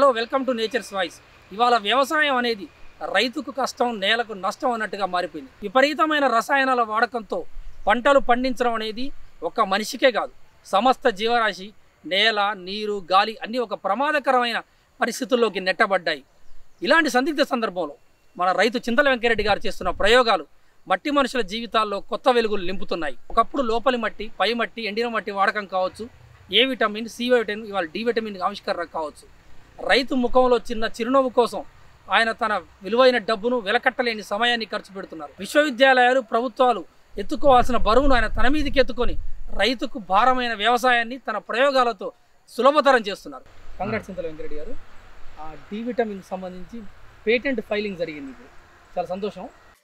Hello welcome to nature's voice ఇవాళ వ్యవసాయం అనేది రైతుకు కష్టం నేలకు నష్టం అన్నట్టుగా మారిపోయింది విపరీతమైన రసాయనాల వాడకంతో పంటలు పండించడం అనేది ఒక మనిషికే కాదు సమస్త జీవరాశి నేల నీరు గాలి అన్నీ ఒక ప్రమాదకరమైన పరిస్థితుల్లోకి నెట్టబడ్డాయి ఇలాంటి సందిగ్ధ సందర్భంలో మన రైతు చింతల వెంకరెడ్డి గారు చేస్తున్న ప్రయోగాలు మట్టి మనుషుల జీవితాల్లో కొత్త వెలుగులు నింపుతున్నాయి ఒకప్పుడు లోపలి మట్టి పై మట్టి ఎండిన మట్టి వాడకం కావచ్చు ఏ విటమిన్ సి విటమిన్ ఇవాళ డి విటమిన్ ఆవిష్కరణ కావచ్చు రైతు ముఖంలో చిన్న చిరునవ్వు కోసం ఆయన తన విలువైన డబ్బును వెలకట్టలేని సమయాన్ని ఖర్చు పెడుతున్నారు విశ్వవిద్యాలయాలు ప్రభుత్వాలు ఎత్తుకోవాల్సిన బరువును ఆయన తన మీదకి ఎత్తుకొని రైతుకు భారమైన వ్యవసాయాన్ని తన ప్రయోగాలతో సులభతరం చేస్తున్నారు కంగ్రాట్స్ చింతల వెంకరెడ్డి గారు ఆ డి విటమిన్ సంబంధించి పేటెంట్ ఫైలింగ్ జరిగింది ఇప్పుడు చాలా సంతోషం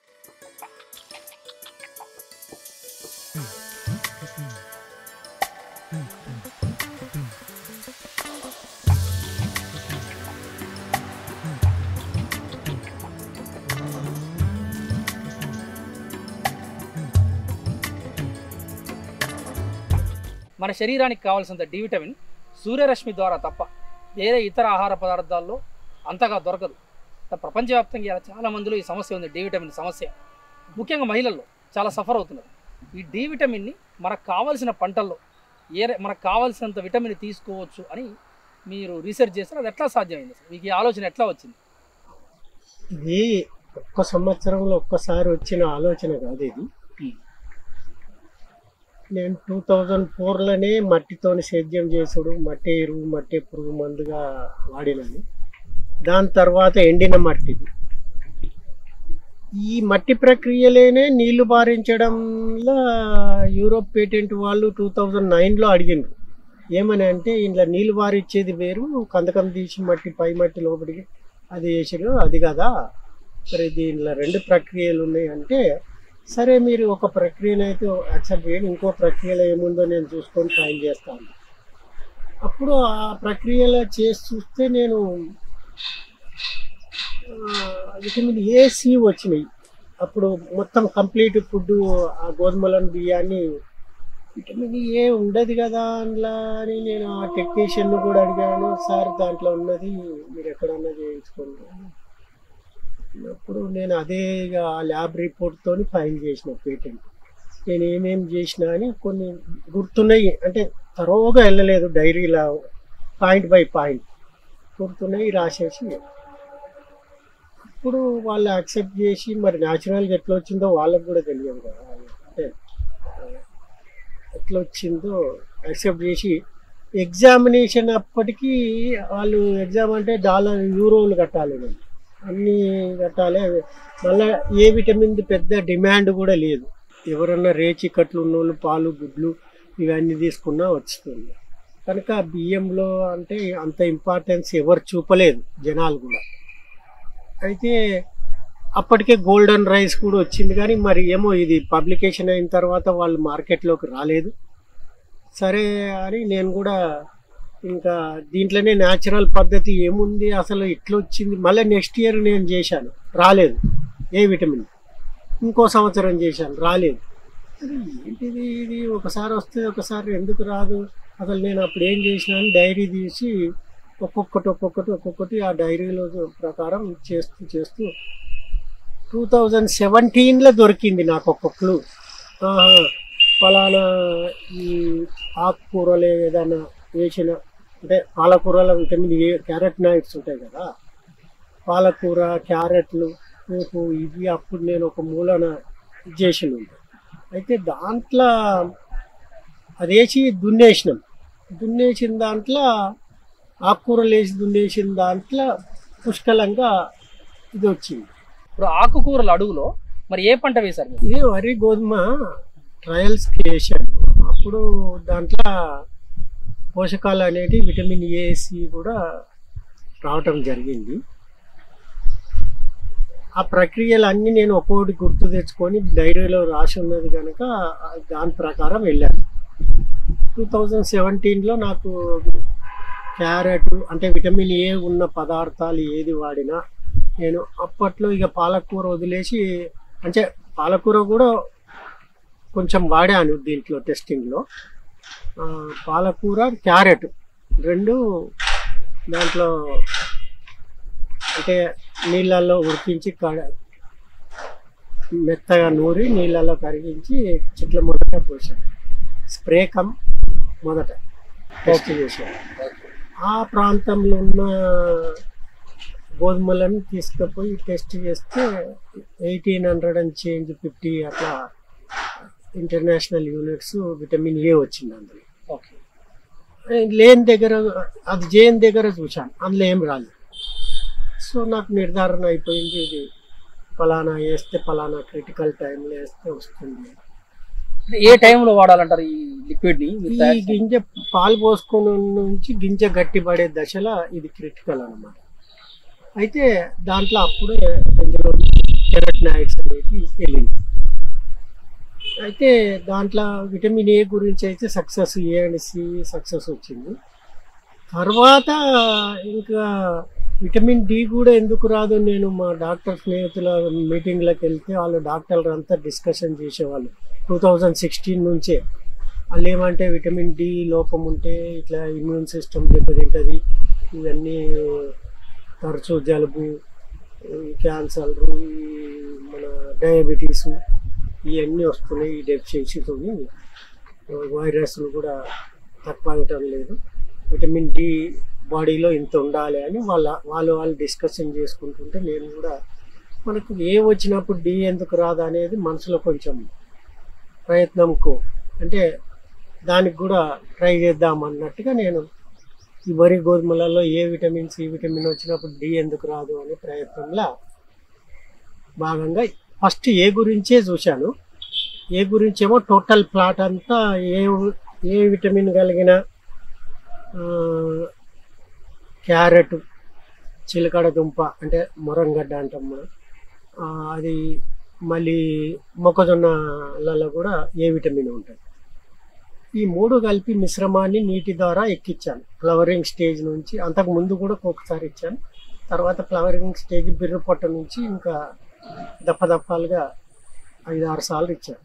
మన శరీరానికి కావాల్సినంత డి విటమిన్ సూర్యరశ్మి ద్వారా తప్ప వేరే ఇతర ఆహార పదార్థాల్లో అంతగా దొరకదు త- ప్రపంచవ్యాప్తంగా ఇలా చాలా మందిలో ఈ సమస్య ఉంది డి విటమిన్ సమస్య ముఖ్యంగా మహిళల్లో చాలా సఫర్ అవుతున్నారు ఈ డి విటమిన్ని మనకు కావాల్సిన పంటల్లో ఏ ర- మనకు కావాల్సినంత విటమిన్ తీసుకోవచ్చు అని మీరు రీసెర్చ్ చేస్తారు అది ఎట్లా సాధ్యమైంది అసలు మీకు ఈ ఆలోచన ఎట్లా వచ్చింది ఇది ఒక్క సంవత్సరంలో ఒక్కసారి వచ్చిన ఆలోచన కాదు ఇది నేను టూ థౌజండ్ ఫోర్లోనే మట్టితోని సేద్యం చేసుడు మట్టి ఎరువు మట్టి పురుగు మందుగా వాడినని దాని తర్వాత ఎండిన మట్టి ఈ మట్టి ప్రక్రియలోనే నీళ్లు పారించడంలో యూరోప్ పేటెంట్ వాళ్ళు టూ థౌజండ్ నైన్లో అడిగిండ్రు ఏమని అంటే ఇంట్లో నీళ్లు పారిచ్చేది వేరు కందకం తీసి మట్టి పై మట్టి లోపలికి అది చేసారు అది కదా మరి దీనిలో రెండు ప్రక్రియలు ఉన్నాయి అంటే సరే మీరు ఒక ప్రక్రియను అయితే యాక్సెప్ట్ చేయండి ఇంకో ప్రక్రియలో ఏముందో నేను చూసుకొని ట్రై చేస్తాను అప్పుడు ఆ ప్రక్రియలో చేసి చూస్తే నేను ఆ, విటమిన్ ఏ సి వచ్చినాయి అప్పుడు మొత్తం కంప్లీట్ ఫుడ్ ఆ గోధుమలను బియ్యాన్ని విటమిన్ ఏ ఉండదు కదా అందులో అని నేను ఆ టెక్నీషియన్ కూడా అడిగాను సార్ దాంట్లో ఉన్నది మీరు ఎక్కడన్నా చేయించుకోండి అప్పుడు నేను అదే ఇక ఆ ల్యాబ్ రిపోర్ట్తో ఫైల్ చేసిన పేటెంట్ నేను ఏమేం చేసినా అని కొన్ని గుర్తున్నాయి అంటే తరోగా వెళ్ళలేదు డైరీలా పాయింట్ బై పాయింట్ గుర్తున్నాయి రాసేసి ఇప్పుడు వాళ్ళు యాక్సెప్ట్ చేసి మరి న్యాచురల్గా ఎట్లా వచ్చిందో వాళ్ళకి కూడా తెలియదు కదా అంటే ఎట్లా వచ్చిందో యాక్సెప్ట్ చేసి ఎగ్జామినేషన్ అప్పటికి వాళ్ళు ఎగ్జామ్ అంటే డాలర్ యూరోలు కట్టాలి నేను అన్నీ కట్టాలి మళ్ళీ ఏ విటమిన్ పెద్ద డిమాండ్ కూడా లేదు ఎవరన్నా రేచి కట్లు ఉన్నోళ్ళు పాలు గుడ్లు ఇవన్నీ తీసుకున్నా వస్తుంది కనుక బియ్యంలో అంటే అంత ఇంపార్టెన్స్ ఎవరు చూపలేదు జనాలు కూడా అయితే అప్పటికే గోల్డెన్ రైస్ కూడా వచ్చింది కానీ మరి ఏమో ఇది పబ్లికేషన్ అయిన తర్వాత వాళ్ళు మార్కెట్లోకి రాలేదు సరే అని నేను కూడా ఇంకా దీంట్లోనే న్యాచురల్ పద్ధతి ఏముంది అసలు ఇట్లా వచ్చింది మళ్ళీ నెక్స్ట్ ఇయర్ నేను చేశాను రాలేదు ఏ విటమిన్ ఇంకో సంవత్సరం చేశాను రాలేదు అరే ఏంటిది ఇది ఒకసారి వస్తే ఒకసారి ఎందుకు రాదు అసలు నేను అప్పుడు ఏం చేసినాను డైరీ తీసి ఒక్కొక్కటి ఒక్కొక్కటి ఒక్కొక్కటి ఆ డైరీలో ప్రకారం చేస్తూ చేస్తూ టూ థౌజండ్ సెవెంటీన్లో దొరికింది నాకు ఒక క్లూ ఆహా, ఫలానా ఈ ఆకుకూరలు ఏదైనా వేసిన అంటే పాలకూరలో విటమిన్ ఏ క్యారెట్ నైట్స్ ఉంటాయి కదా పాలకూర క్యారెట్లు రేపు ఇవి అప్పుడు నేను ఒక మూలన చేసిన అయితే దాంట్లో అది వేసి దున్నేసినాం దున్నేసిన దాంట్లో ఆకుకూరలు వేసి దున్నేసిన దాంట్లో పుష్కలంగా ఇది వచ్చింది ఇప్పుడు ఆకుకూరల అడుగులో మరి ఏ పంట వేశారు మీరు ఇదే వరి గోధుమ ట్రయల్స్కి వేసాను అప్పుడు దాంట్లో పోషకాలు అనేటి విటమిన్ ఏ సి కూడా రావటం జరిగింది ఆ ప్రక్రియలు అన్నీ నేను ఒక్కొక్కటి గుర్తు తెచ్చుకొని డైరీలో రాసి ఉన్నది కనుక దాని ప్రకారం వెళ్ళాను టూ థౌజండ్ సెవెంటీన్లో నాకు క్యారెట్ అంటే విటమిన్ ఏ ఉన్న పదార్థాలు ఏది వాడినా నేను అప్పట్లో ఇక పాలకూర వదిలేసి అంటే పాలకూర కూడా కొంచెం వాడాను దీంట్లో టెస్టింగ్లో పాలకూర క్యారెట్ రెండు దాంట్లో అంటే నీళ్ళల్లో ఉడికించి కడ మెత్తగా నూరి నీళ్ళలో కరిగించి చెట్ల మొదట పోసాను స్ప్రే కమ్ మొదట టెస్ట్ చేశాను ఆ ప్రాంతంలో ఉన్న గోధుమలను తీసుకుపోయి టెస్ట్ చేస్తే eighteen hundred and change fifty అట్లా ఇంటర్నేషనల్ యూనిట్స్ విటమిన్ ఏ వచ్చింది అందులో ఓకే లేని దగ్గర అది జేన్ దగ్గర చూశాను అందులో ఏం రాలేదు సో నాకు నిర్ధారణ అయిపోయింది ఇది ఫలానా వేస్తే ఫలానా క్రిటికల్ టైంలో వేస్తే వస్తుంది ఏ టైంలో వాడాలంటారు ఈ లిక్విడ్ ని మీరు ఈ తయారు చేసిన- గింజ పాలు పోసుకుని నుంచి గింజ గట్టిపడే దశలో ఇది క్రిటికల్ అన్నమాట అయితే దాంట్లో అప్పుడే గింజలో కెరటనాయిడ్స్ అనేవి వెళ్ళింది అయితే దాంట్లో విటమిన్ ఏ గురించి అయితే success A and C success వచ్చింది తర్వాత ఇంకా విటమిన్ డి కూడా ఎందుకు రాదు నేను మా డాక్టర్ స్నేహితుల మీటింగ్లకు వెళ్తే వాళ్ళు డాక్టర్లు అంతా డిస్కషన్ చేసేవాళ్ళు టూ థౌజండ్ సిక్స్టీన్ నుంచే వాళ్ళు ఏమంటే విటమిన్ డి లోపం ఉంటే ఇట్లా ఇమ్యూన్ సిస్టమ్ దెబ్బతింటుంది ఇవన్నీ తరచూ జలుబు ఈ క్యాన్సర్లు ఈ మన డయాబెటీసు ఇవన్నీ వస్తున్నాయి ఈ డెఫిషియన్సీతో వైరస్లు కూడా తక్కువ అవటం లేదు విటమిన్ డి బాడీలో ఇంత ఉండాలి అని వాళ్ళ వాళ్ళు వాళ్ళు డిస్కషన్ చేసుకుంటుంటే నేను కూడా మనకు ఏ వచ్చినప్పుడు డి ఎందుకు రాదా అనేది మనసులో కొంచెం ప్రయత్నంకు అంటే దానికి కూడా ట్రై చేద్దాం అన్నట్టుగా నేను ఈ వరి గోధుమలలో ఏ విటమిన్ సి విటమిన్ వచ్చినప్పుడు డి ఎందుకు రాదు అనే ప్రయత్నంలో భాగంగా ఫస్ట్ ఏ గురించే చూశాను ఏ గురించేమో టోటల్ ప్లాట్ అంతా ఏ ఏ విటమిన్ కలిగిన ఆ, క్యారెట్ చిలకడ దుంప అంటే మొరంగడ్డ అంటాం మనం ఆ, అది మళ్ళీ మొక్కజొన్నలలో కూడా ఏ విటమిన్ ఉంటుంది ఈ మూడు కలిపి మిశ్రమాన్ని నీటి ద్వారా ఎక్కించాను ఫ్లవరింగ్ స్టేజ్ నుంచి అంతకు ముందు కూడా ఒకసారి ఇచ్చాను తర్వాత ఫ్లవరింగ్ స్టేజ్ బిర్రు పొట్ట నుంచి ఇంకా దప్పదప్పాలుగా ఐదు ఆరు సార్లు ఇచ్చాను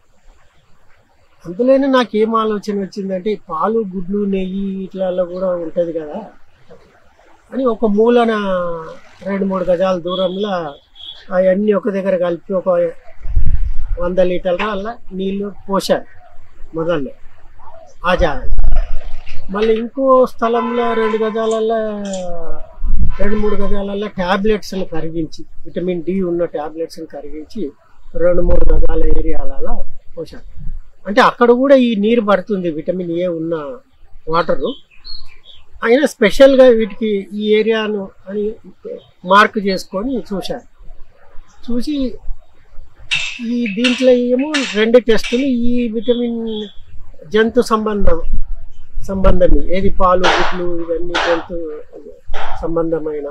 అందులోనే నాకు ఏం ఆలోచన వచ్చిందంటే ఈ పాలు గుడ్లు నెయ్యి ఇట్లలో కూడా ఉంటుంది కదా అని ఒక మూలన రెండు మూడు గజాల దూరంలో అవన్నీ ఒక దగ్గర కలిపి ఒక వంద లీటర్ల అలా నీళ్లు పోసాను మొదల్లో ఆ జాగా మళ్ళీ ఇంకో స్థలంలో రెండు గజాలలో రెండు మూడు గజాలలో ట్యాబ్లెట్స్ని కరిగించి విటమిన్ డి ఉన్న ట్యాబ్లెట్స్ని కరిగించి రెండు మూడు గజాల ఏరియాలలో పోసాను అంటే అక్కడ కూడా ఈ నీరు పడుతుంది విటమిన్ ఏ ఉన్న వాటరు అయినా స్పెషల్గా వీటికి ఈ ఏరియాను అని మార్క్ చేసుకొని చూశాను చూసి ఈ దీంట్లో ఏమో రెండు టెస్టులు ఈ విటమిన్ జంతు సంబంధం సంబంధం ఏది పాలు గుడ్లు ఇవన్నీ జంతు సంబంధమైన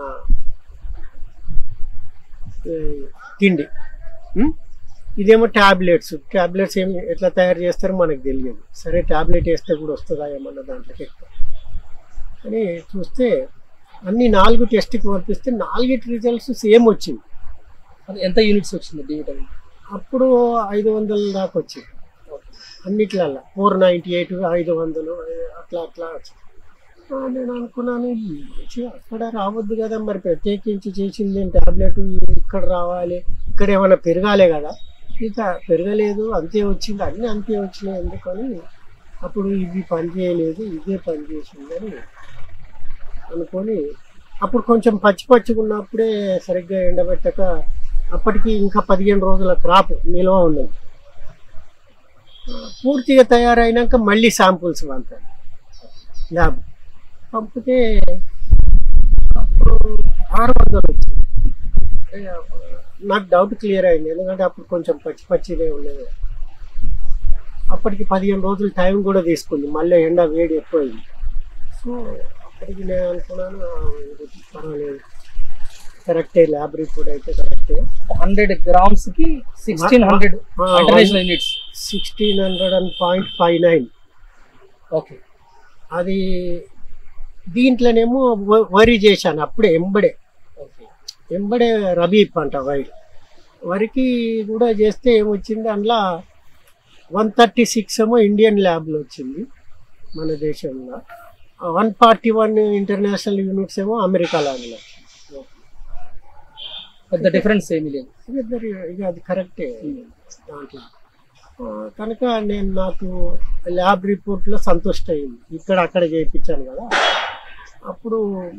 ఏ, తిండి ఉం? ఇదేమో ట్యాబ్లెట్స్ ట్యాబ్లెట్స్ ఏమి ఎట్లా తయారు చేస్తారో మనకు తెలియదు సరే ట్యాబ్లెట్ వేస్తే కూడా వస్తుందా ఏమన్నా దాంట్లోకి ఎక్కువ అని చూస్తే అన్ని నాలుగు టెస్ట్కి పంపిస్తే నాలుగిటి రిజల్ట్స్ సేమ్ వచ్చింది అది ఎంత యూనిట్స్ వచ్చింది డి విటమిన్ అప్పుడు ఐదు వందల దాకా వచ్చింది అన్నిట్లల్లో ఫోర్ నైంటీ ఎయిట్ ఐదు వందలు అట్లా అట్లా వచ్చింది ఆ, నేను అనుకున్నాను ఈ ఛీ, అక్కడ రావద్దు కదా మరి ప్రత్యేకించి చేసింది టాబ్లెట్ ఇక్కడ రావాలి ఇక్కడ ఏమైనా పెరగాలే కదా ఇక పెరగలేదు అంతే వచ్చింది అన్నీ అంతే వచ్చినాయి ఎందుకని అప్పుడు ఇది పని చేయలేదు ఇదే పని చేసిందని అనుకొని అప్పుడు కొంచెం పచ్చి పచ్చిగా ఉన్నప్పుడే సరిగ్గా ఎండబెట్టక అప్పటికి ఇంకా పదిహేను రోజుల క్రాప్ నిల్వ ఉన్నది ఆ, పూర్తిగా తయారైనాక మళ్ళీ శాంపుల్స్ పంపాను ల్యాబ్ పంపితే అప్పుడు ఆరు వందలు వచ్చింది ఏ, నాకు డౌట్ క్లియర్ అయింది ఎందుకంటే అప్పుడు కొంచెం పచ్చి పచ్చిదే ఉన్నది అప్పటికి పదిహేను రోజులు టైం కూడా తీసుకుంది మళ్ళీ ఎండ వేడి ఎక్కువైంది సో అప్పటికి నేను అనుకున్నాను ఆ, ఇది పర్వాలేదు కరెక్టే ల్యాబ్ రిపోర్ట్ అయితే కరెక్టే హండ్రెడ్ గ్రామ్స్ కి సిక్స్టీన్ హండ్రెడ్ ఆ, international units sixteen hundred and point five nine okay అది దీంట్లోనేమో వ- వరి చేశాను అప్పుడే ఎంబడే ఓకే ఎంబడే రబీ పంట వరి వరికి కూడా చేస్తే ఏమొచ్చింది అందులో వన్ థర్టీ సిక్స్ ఏమో ఇండియన్ ల్యాబ్లో వచ్చింది మన దేశంలో one forty one international units ఏమో అమెరికా ల్యాబ్లో వచ్చింది పెద్ద డిఫరెన్స్ ఏమీ లేదు ఇక ఇద్దరు ఇక అది కరెక్టే దాంట్లో ఆ, కనుక నేను నాకు ల్యాబ్ రిపోర్ట్లో సంతృష్టి అయింది ఇక్కడ అక్కడ చేయించాను కదా అప్పుడు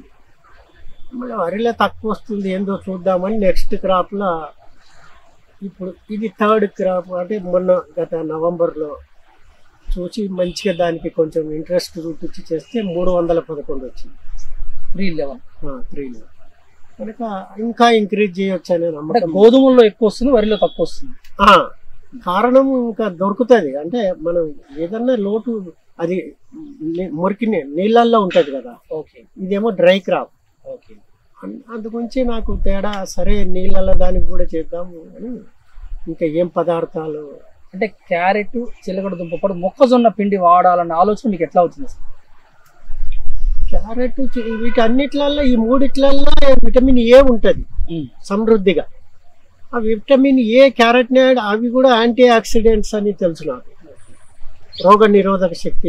మళ్ళీ వరిలో తక్కువ వస్తుంది ఏందో చూద్దామని నెక్స్ట్ క్రాప్లో ఇప్పుడు ఇది థర్డ్ క్రాప్ అంటే మొన్న గత నవంబర్లో చూసి మంచిగా దానికి కొంచెం ఇంట్రెస్ట్ చూపించి చేస్తే మూడు వందల పదకొండు వచ్చింది త్రీ లెవెన్ త్రీలో కనుక ఇంకా ఇంక్రీజ్ చేయొచ్చు అనే అంటే నమ్మకం గోధుమల్లో ఎక్కువ వస్తుంది వరిలో తక్కువ వస్తుంది ఆ, కారణం ఇంకా దొరుకుతుంది అంటే మనం ఏదన్నా లోటు అది ని- మురికి నీ- నీళ్ళల్లో ఉంటది కదా ఓకే ఇదేమో డ్రై క్రాప్ ఓకే అన్- అందుగురించి నాకు తేడా సరే నీళ్ళల్లో దానికి కూడా చేద్దాము అని ఇంకా ఏం పదార్థాలు అంటే క్యారెట్ చిలకడ దుంప పొడి మొక్కజొన్న పిండి వాడాలన్న ఆలోచన మీకు ఎట్లా వచ్చింది అసలు? క్యారెట్ చి- వీటన్నిట్లల్లో ఈ మూడిట్లల్లో విటమిన్ ఏ ఉంటుంది సమృద్ధిగా ఆ విటమిన్ ఏ క్యారెట్ అవి కూడా యాంటీ ఆక్సిడెంట్స్ అని తెలుసు నాకు రోగ నిరోధక శక్తి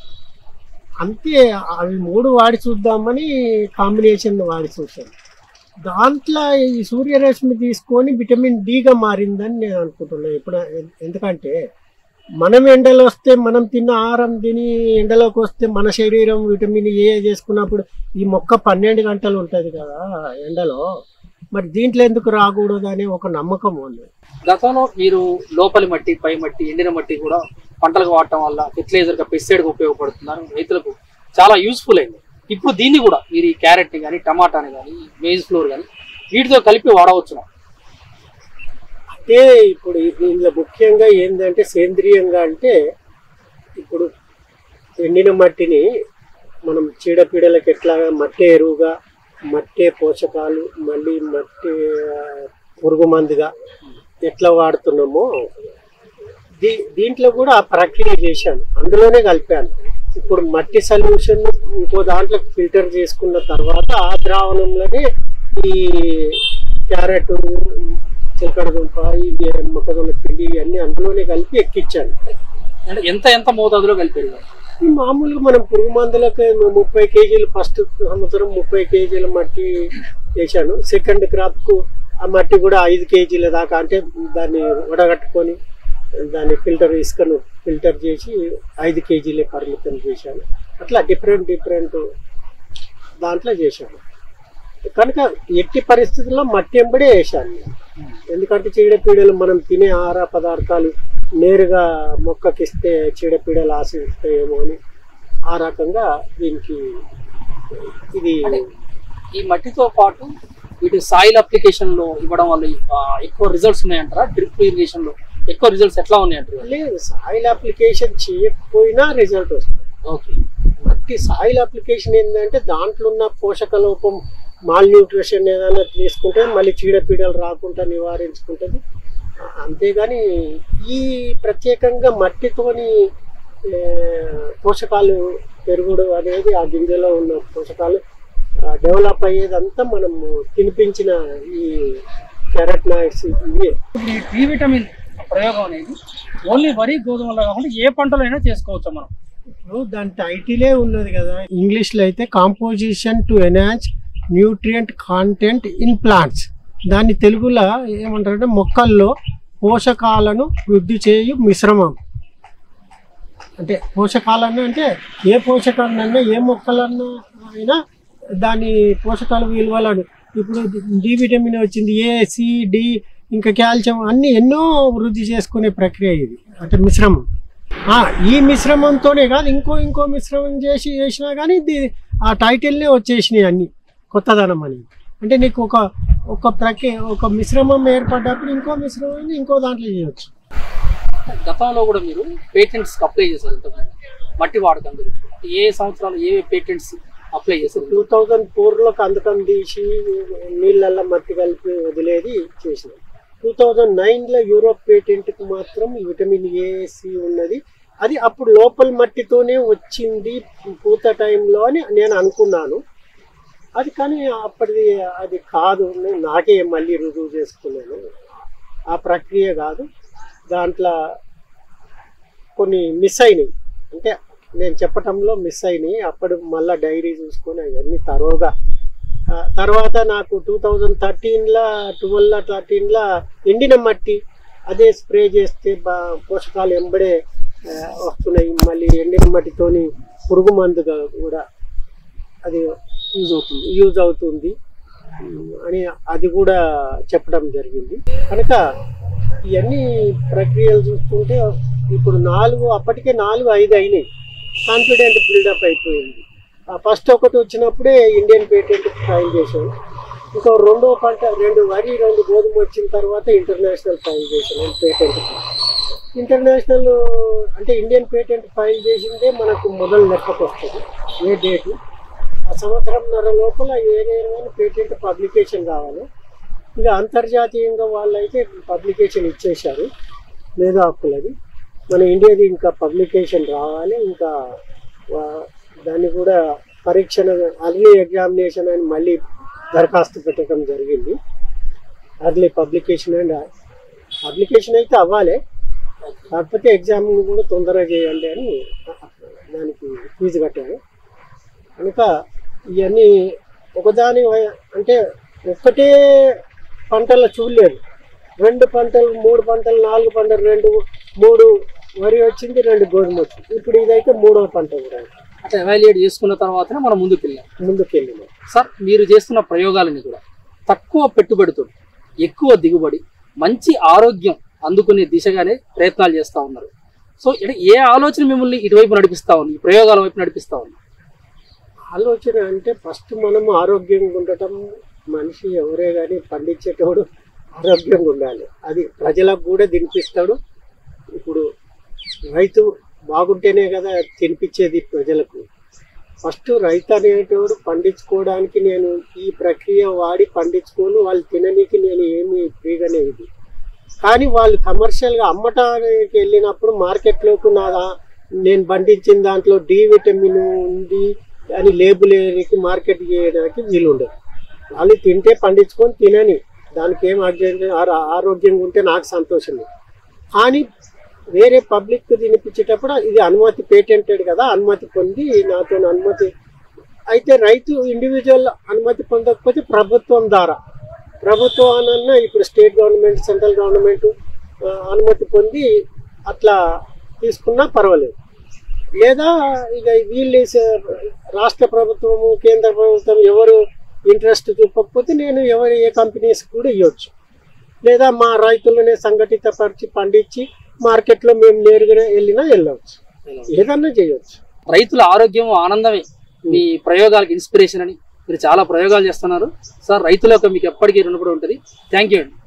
అంతే అవి మూడు వాడి చూద్దామని కాంబినేషన్ వాడి చూసాను దాంట్లో ఈ సూర్యరశ్మి తీసుకొని విటమిన్ డిగా మారిందని నేను అనుకుంటున్నాను ఇప్పుడు ఎందుకంటే మనం ఎండలో వస్తే మనం తిన్న ఆహారం తిని ఎండలోకి వస్తే మన శరీరం విటమిన్ ఏ చేసుకున్నప్పుడు ఈ మొక్క పన్నెండు గంటలు ఉంటుంది కదా ఎండలో మరి దీంట్లో ఎందుకు రాకూడదు అనే ఒక నమ్మకం ఉంది గతంలో మీరు లోపలి మట్టి పై మట్టి ఎండిన మట్టి కూడా పంటలకు వాడటం వల్ల ఫెర్టిలైజర్ గా పెస్టిసైడ్ గా ఉపయోగపడుతున్నారు రైతులకు చాలా యూస్ఫుల్ అయింది ఇప్పుడు దీన్ని కూడా మీరు ఈ క్యారెట్ ని కానీ టమాటాని కానీ మేజ్ ఫ్లోర్ కానీ వీటితో కలిపి వాడవచ్చును అంటే ఇప్పుడు దీనిలో ముఖ్యంగా ఏంటంటే సేంద్రియంగా అంటే ఇప్పుడు ఎండిన మట్టిని మనం చీడపీడలకు ఎట్లా మట్టి ఎరువుగా మట్టే పోషకాలు మళ్ళీ మట్టి ఆ, పురుగు మందుగా ఎట్లా వాడుతున్నామో దీ దీంట్లో కూడా ఆ ప్రక్రియ చేశాను అందులోనే కలిపాను ఇప్పుడు మట్టి సొల్యూషన్ ఇంకో దాంట్లో ఫిల్టర్ చేసుకున్న తర్వాత ఆ ద్రావణంలోనే ఈ క్యారెట్ చిలకడ దుంప ఇవి మొక్కజొన్న పిండి ఇవన్నీ అందులోనే కలిపి ఎక్కించాను అంటే ఎంత ఎంత మోతాదులో కలిపారు ఈ మామూలుగా మనం పురుగు మందులకు ముప్పై కేజీలు ఫస్ట్ సంవత్సరం ముప్పై కేజీల మట్టి వేసాను సెకండ్ క్రాప్ కు ఆ మట్టి కూడా ఐదు కేజీల దాకా అంటే దాన్ని వడగట్టుకొని దాన్ని ఫిల్టర్ ఇసుకను ఫిల్టర్ చేసి ఐదు కేజీలే పరిమితం చేశాను అట్లా డిఫరెంట్ డిఫరెంట్ దాంట్లో చేశాను కనుక ఎట్టి పరిస్థితుల్లో మట్టి ఎంబడే వేసాను నేను. ఎందుకంటే చీడపీడలు మనం తినే ఆహార పదార్థాలు నేరుగా మొక్కకిస్తే చీడపీడలు ఆశిస్తాయేమో అని ఆ రకంగా దీనికి ఇది ఈ మట్టితో పాటు వీటి సాయిల్ అప్లికేషన్ లో ఇవ్వడం వల్ల ఆ, ఎక్కువ రిజల్ట్స్ ఉన్నాయంటారా డ్రిప్ ఇరిగేషన్ లో ఎక్కువ రిజల్ట్స్ ఎట్లా ఉన్నాయంటారు లేదు సాయిల్ అప్లికేషన్ చేయకపోయినా రిజల్ట్ వస్తుంది ఓకే మట్టి సాయిల్ అప్లికేషన్ ఏంటంటే దాంట్లో ఉన్న పోషక లోపం మాల్ న్యూట్రిషన్ ఏదైనా తీసుకుంటే మళ్ళీ చీడపీడలు రాకుండా నివారించుకుంటుంది ఆ, అంతేగాని ఈ ప్రత్యేకంగా మట్టితోని ఏ, పోషకాలు పెరుగుడు అనేది ఆ గింజలో ఉన్న పోషకాలు డెవలప్ అయ్యేదంతా మనం తినిపించిన ఈ కెరట్నాయిడ్స్ ఇవే ఇప్పుడు ఈ డి విటమిన్ ప్రయోగం అనేది ఓన్లీ వరి గోధుమలో కాకుండా ఏ పంటలో అయినా చేసుకోవచ్చు మనం ఇప్పుడు దాని టైటిలే ఉన్నది కదా ఇంగ్లీష్ లో అయితే composition to enhance nutrient content in plants దాన్ని తెలుగులో ఏమంటారంటే మొక్కల్లో పోషకాలను వృద్ధి చేయు మిశ్రమం అంటే పోషకాలను అంటే ఏ పోషకాలన్నా ఏ మొక్కలన్నా అయినా దాని పోషకాల విలువలను ఇప్పుడు డి విటమిన్ వచ్చింది ఏ సి డి ఇంకా కాల్షియం అన్ని ఎన్నో వృద్ధి చేసుకునే ప్రక్రియ ఇది అంటే మిశ్రమం ఆ, ఈ మిశ్రమంతోనే కాదు ఇంకో ఇంకో మిశ్రమం చేసి చేసినా కానీ ఇది ఆ టైటిల్నే వచ్చేసినాయి అన్ని కొత్తదనం అనేది అంటే నీకు ఒక ఒక ప్రక్రియ ఒక మిశ్రమం ఏర్పడ్డప్పుడు ఇంకో మిశ్రమాన్ని ఇంకో దాంట్లో చేయొచ్చు గతంలో కూడా మీరు పేటెంట్స్ అప్లై చేశారు ఇంతకుముందు మట్టి వాడకం గురించి ఏ సంవత్సరాలు ఏ పేటెంట్స్ అప్లై చేశారు టూ థౌజండ్ ఫోర్లో కందకం తీసి నీళ్ళల్లో మట్టి కలిపి వదిలేది చేసినాం టూ థౌజండ్ నైన్లో యూరోప్ పేటెంట్కి మాత్రం ఈ విటమిన్ ఏ సి ఉన్నది అది అప్పుడు లోపల మట్టితోనే వచ్చింది పూత టైంలో అని నేను అనుకున్నాను అది కానీ అప్పటిది అది కాదు నేను నాకే మళ్ళీ రుజువు చేసుకున్నాను ఆ ప్రక్రియ కాదు దాంట్లో కొన్ని మిస్ అయినాయి అంటే నేను చెప్పటంలో మిస్ అయినాయి అప్పుడు మళ్ళీ డైరీ చూసుకొని అవన్నీ తరోగా ఆ, తర్వాత నాకు టూ థౌజండ్ థర్టీన్లో ట్వెల్వ్ థర్టీన్లో ఎండిన మట్టి అదే స్ప్రే చేస్తే బా పోషకాలు ఎంబడే ఆ, వస్తున్నాయి మళ్ళీ ఎండిన మట్టితోని పురుగు మందుగా కూడా అది యూజ్ అవుతుంది యూజ్ అవుతుంది ఉమ్, అని అది కూడా చెప్పడం జరిగింది కనుక ఇవన్నీ ప్రక్రియలు చూస్తుంటే ఇప్పుడు నాలుగు అప్పటికే నాలుగు ఐదు అయినాయి కాన్ఫిడెంట్ బిల్డప్ అయిపోయింది ఫస్ట్ ఒకటి వచ్చినప్పుడే ఇండియన్ పేటెంట్ ఫైల్ చేశాను ఇంకో రెండో పంట రెండు వరి రెండు గోధుమ వచ్చిన తర్వాత ఇంటర్నేషనల్ ఫైల్ చేశాను పేటెంట్ ఇంటర్నేషనల్ అంటే ఇండియన్ పేటెంట్ ఫైల్ చేసిందే మనకు మొదలు లెక్కకు వస్తుంది ఏ డేటు ఆ సంవత్సరంన్నర లోపల ఏదైనా పేటెంట్ పబ్లికేషన్ కావాలి ఇక అంతర్జాతీయంగా వాళ్ళైతే పబ్లికేషన్ ఇచ్చేశారు మేధా హక్కులది మన ఇండియాది ఇంకా పబ్లికేషన్ రావాలి ఇంకా వా- దాన్ని కూడా పరీక్షణ అర్లీ ఎగ్జామినేషన్ అని మళ్ళీ దరఖాస్తు పెట్టడం జరిగింది అర్లీ పబ్లికేషన్ అండ్ అప్లికేషన్ అయితే అవ్వాలి కాకపోతే ఎగ్జామ్ కూడా తొందరగా చేయండి అని దానికి ఫీజు కట్టాను కనుక ఇవన్నీ ఒకదాని వై- అంటే ఒక్కటే పంటల చూడలేదు రెండు పంటలు మూడు పంటలు నాలుగు పంటలు రెండు మూడు వరి వచ్చింది రెండు గోధుమ వచ్చింది ఇప్పుడు ఇదైతే మూడవ పంట కూడా అట్లా ఎవాల్యుయేట్ చేసుకున్న తర్వాతనే మనం ముందుకు వెళ్ళాం ముందుకెళ్ళినాం సార్ మీరు చేస్తున్న ప్రయోగాలని కూడా తక్కువ పెట్టుబడితో ఎక్కువ దిగుబడి మంచి ఆరోగ్యం అందుకునే దిశగానే ప్రయత్నాలు చేస్తూ ఉన్నారు సో అంటే ఏ ఆలోచన మిమ్మల్ని ఇటువైపు నడిపిస్తా ఉంది ఈ ప్రయోగాల వైపు నడిపిస్తా ఉంది ఆలోచన అంటే ఫస్ట్ మనం ఆరోగ్యంగా ఉండటం మనిషి ఎవరే కానీ పండించేటోడు ఆరోగ్యంగా ఉండాలి అది ప్రజలకు కూడా తినిపిస్తాడు ఇప్పుడు రైతు బాగుంటేనే కదా తినిపించేది ప్రజలకు ఫస్ట్ రైతు అనేటోడు పండించుకోవడానికి నేను ఈ ప్రక్రియ వాడి పండించుకొని వాళ్ళు తిననీకి నేను ఏమి ఫ్రీగానే ఇది కానీ వాళ్ళు కమర్షియల్గా అమ్మటానికి వెళ్ళినప్పుడు మార్కెట్లోకి నా దా- నేను పండించిన దాంట్లో డి విటమిన్ ఉంది అని లేబుల్ వేయడానికి మార్కెట్ చేయడానికి వీలుండదు వాళ్ళు తింటే పండించుకొని తినని దానికి ఏం ఆరోగ్యం ఆరో- ఆరోగ్యంగా ఉంటే నాకు సంతోషమే కానీ వేరే పబ్లిక్ తినిపించేటప్పుడు ఇది అనుమతి పేటెంటెడ్ కదా అనుమతి పొంది నాతో అనుమతి అయితే రైతు ఇండివిజువల్ అనుమతి పొందకపోతే ప్రభుత్వం ద్వారా ప్రభుత్వం అన్న ఇప్పుడు స్టేట్ గవర్నమెంట్ సెంట్రల్ గవర్నమెంట్ ఆ, అనుమతి పొంది అట్లా తీసుకున్నా పర్వాలేదు లేదా ఇక వీళ్ళు స- రాష్ట్ర ప్రభుత్వము కేంద్ర ప్రభుత్వం ఎవరు ఇంట్రెస్ట్ చూపకపోతే నేను ఎవరు ఏ కంపెనీస్ కూడా ఇవ్వచ్చు లేదా మా రైతులనే సంఘటితపరిచి పండించి మార్కెట్లో మేము నేరుగా వెళ్ళినా వెళ్ళవచ్చు ఏదన్నా చేయవచ్చు రైతుల ఆరోగ్యం ఆనందమే మీ ప్రయోగాలకు ఇన్స్పిరేషన్ అని మీరు చాలా ప్రయోగాలు చేస్తున్నారు సార్ రైతులకు మీకు ఎప్పటికీ రుణపడి ఉంటుంది థ్యాంక్ యూ అండి